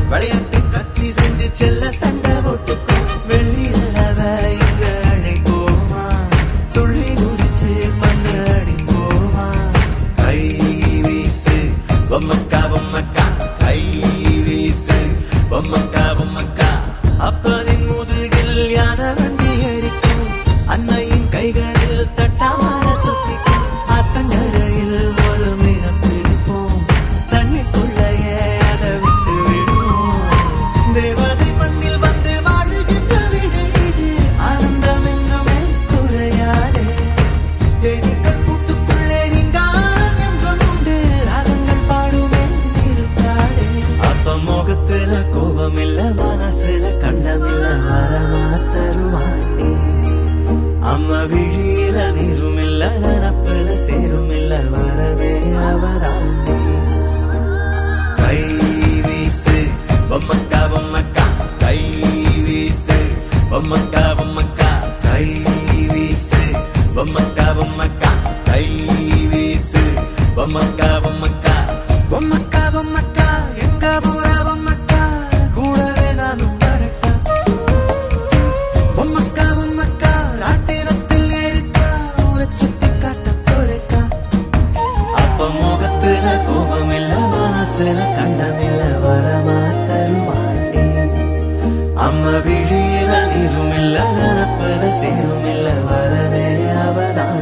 விளையாட்டு கத்தி செஞ்சு செல்ல சண்டை போட்டுக்கோ வெள்ளி நிலவ இங்க அழைப்போமா துள்ளி குதிச்சு பந்து அடிப்போமா கை வீசு பொம்மக்கா பொம்மக்கா கை வீசு பொம்மக்கா பொம்மக்கா அப்பனின் முதுகில் யான வண்டி அடிக்கும் அன்னையின் கைகளில் தட்டாமல சுத்திக்கும் ஆத்தங்கரையில் ஒரு மீனம் பிடிப்போம் தண்ணிக்குள்ளையே அதை விட்டு விடுவோம் தேவதை மண்ணில் வந்து வாழுகின்ற வீடு இது ஆனந்தம் என்றுமே குறையாதே தேனீக்கள் கூட்டுக்குள்ளே நீங்கான் என்றும் உண்டு ராகங்கள் பாடுமே இருக்காதே அப்ப முகத்துல கோபம் இல்ல மனசுல கண்டமில்ல வரமா தருவாண்டி அம்மா விழியில நீரும் இல்ல நினப்புல சேரும் இல்ல வரவே அவதாண்டி கை வீசு பொம்மக்கா பொம்மக்கா கை வீசு பொம்மக்கா பொம்மக்கா கை வீசு பொம்மக்கா பொம்மக்கா கை வீசு பொம்மக்கா பொம்மக்கா பொம்மக்கா பொம்மக்கா எங்க போற பொம்மக்கா கூடவே நானும் வரட்டா பொம்மக்கா பொம்மக்கா ராட்டினத்தில் ஏறிட்டா உரச்சுத்தி காட்ட போறேக்கா அப்ப முகத்துல கோபம் இல்ல மனசுல கண்டமில்ல வரமா தருவாண்டி அம்மா விழியில நீரும் இல்ல நினப்புல சேரும் இல்ல வரவே அவதான்